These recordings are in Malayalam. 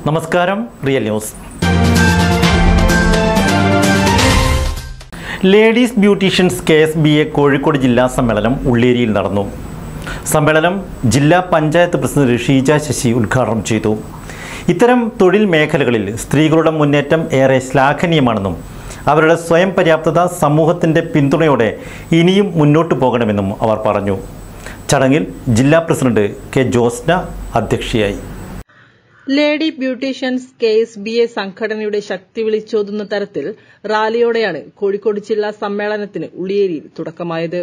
നമസ്കാരം real news ladies beauticians K S B A Kozhikode ജില്ലാ സമ്മേളനം ഉള്ളേരിയിൽ നടന്നു സമ്മേളനം ജില്ലാ പഞ്ചായത്ത് പ്രസിഡന്റ് ഷീജ ശശി ഉദ്ഘാടനം ചെയ്തു ഇത്തരം തൊഴിൽ മേഖലകളിൽ സ്ത്രീകളുടെ മുന്നേറ്റം ഏറെ ശ്ലാഘനീയമാണെന്നും അവരുടെ സ്വയം പര്യാപ്തത സമൂഹത്തിൻ്റെ പിന്തുണയോടെ ഇനിയും മുന്നോട്ടു പോകണമെന്നും അവർ പറഞ്ഞു ചടങ്ങിൽ ജില്ലാ പ്രസിഡന്റ് കെ ജോസ്ന അധ്യക്ഷയായി lady beauticians K S B A സംഘടനയുടെ ശക്തി വിളിച്ചോതുന്ന തരത്തിൽ റാലിയോടെയാണ് കോഴിക്കോട് ജില്ലാ സമ്മേളനത്തിന് ഉള്ളിയേരിയിൽ തുടക്കമായത്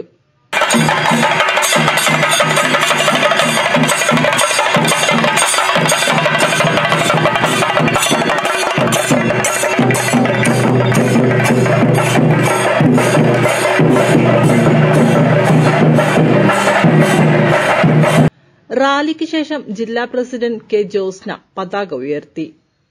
റാലിക്ക് ശേഷം ജില്ലാ പ്രസിഡന്റ് കെ ജോസ്ന പതാക ഉയർത്തി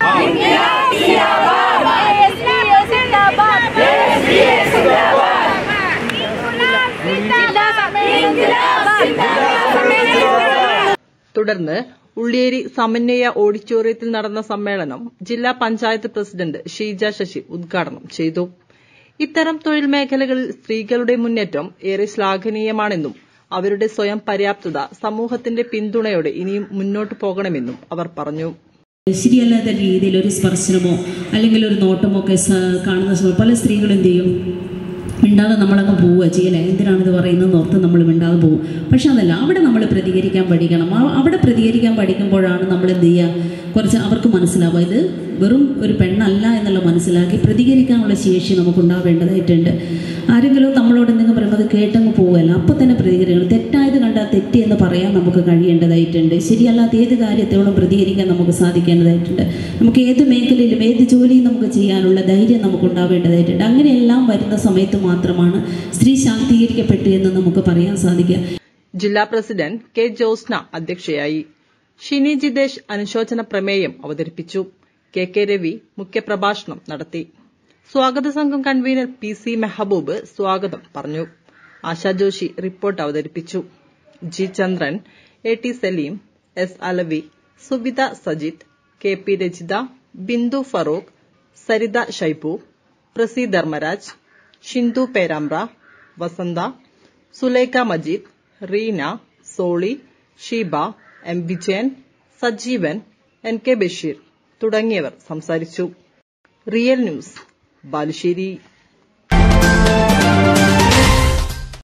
തുടർന്ന് ഉള്ളിയേരി സമന്വയ ഓഡിറ്റോറിയത്തിൽ നടന്ന സമ്മേളനം ജില്ലാ പഞ്ചായത്ത് പ്രസിഡന്റ് ഷീജ ശശി ഉദ്ഘാടനം ചെയ്തു ഇത്തരം തൊഴിൽ മേഖലകളിൽ സ്ത്രീകളുടെ മുന്നേറ്റം ഏറെ ശ്ലാഘനീയമാണെന്നും അവരുടെ സ്വയം പര്യാപ്തത സമൂഹത്തിന്റെ പിന്തുണയോടെ ഇനിയും മുന്നോട്ടു പോകണമെന്നും അവർ പറഞ്ഞു ശരിയല്ലാത്ത രീതിയിൽ ഒരു സ്പർശനമോ അല്ലെങ്കിൽ ഒരു നോട്ടമോ ഒക്കെ സ- കാണുന്ന സമയം പല സ്ത്രീകളും എന്ത് ചെയ്യും മിണ്ടാതെ നമ്മളങ്ങ് പോവുക ചെയ്യല എന്തിനാണിത് പറയുന്നത് ഓർത്ത് നമ്മൾ മിണ്ടാതെ പോകും പക്ഷെ അതല്ല അവിടെ നമ്മൾ പ്രതികരിക്കാൻ പഠിക്കണം ആ- അവിടെ പ്രതികരിക്കാൻ പഠിക്കുമ്പോഴാണ് നമ്മൾ എന്ത് ചെയ്യുക കുറച്ച് അവർക്ക് മനസ്സിലാവുക ഇത് വെറും ഒരു പെണ്ണല്ല എന്നുള്ള മനസ്സിലാക്കി പ്രതികരിക്കാനുള്ള ശേഷി നമുക്ക് ഉണ്ടാവേണ്ടതായിട്ടുണ്ട് ആരെങ്കിലും നമ്മളോട് എന്തെങ്കിലും പറയുമ്പോൾ അത് കേട്ടങ്ങ് പോവുകയല്ല അപ്പോൾ തന്നെ പ്രതികരിക്കണം തെറ്റായത് കണ്ടാൽ തെറ്റി എന്ന് പറയാൻ നമുക്ക് കഴിയേണ്ടതായിട്ടുണ്ട് ശരിയല്ലാത്ത ഏത് കാര്യത്തോടും പ്രതികരിക്കാൻ നമുക്ക് സാധിക്കേണ്ടതായിട്ടുണ്ട് നമുക്ക് ഏത് മേഖലയിലും ഏത് ജോലിയും നമുക്ക് ചെയ്യാനുള്ള ധൈര്യം നമുക്ക് ഉണ്ടാവേണ്ടതായിട്ടുണ്ട് അങ്ങനെയെല്ലാം വരുന്ന സമയത്ത് മാത്രമാണ് സ്ത്രീ ശാക്തീകരിക്കപ്പെട്ടു എന്ന് നമുക്ക് പറയാൻ സാധിക്കുക ജില്ലാ പ്രസിഡന്റ് കെ ജോസ്ന അധ്യക്ഷയായി ഷിനി ജിതേഷ് അനുശോചന പ്രമേയം അവതരിപ്പിച്ചു കെ കെ രവി മുഖ്യപ്രഭാഷണം നടത്തി സ്വാഗത സംഘം കൺവീനർ പി സി മെഹബൂബ് സ്വാഗതം പറഞ്ഞു ആശാ ജോഷി റിപ്പോർട്ട് അവതരിപ്പിച്ചു G Chandran A T Salim S Alavi Subitha Sajith K P Rajitha Bindu Farooq Saritha Shaibu പ്രസി Dharmaraj Shindu Perambra Vasantha Sulekha Majeed Reena Soly Sheeba M Vijayan Sajeevan N K Basheer തുടങ്ങിയവർ സംസാരിച്ചു റിയൽ ന്യൂസ് ബാലുശ്ശേരി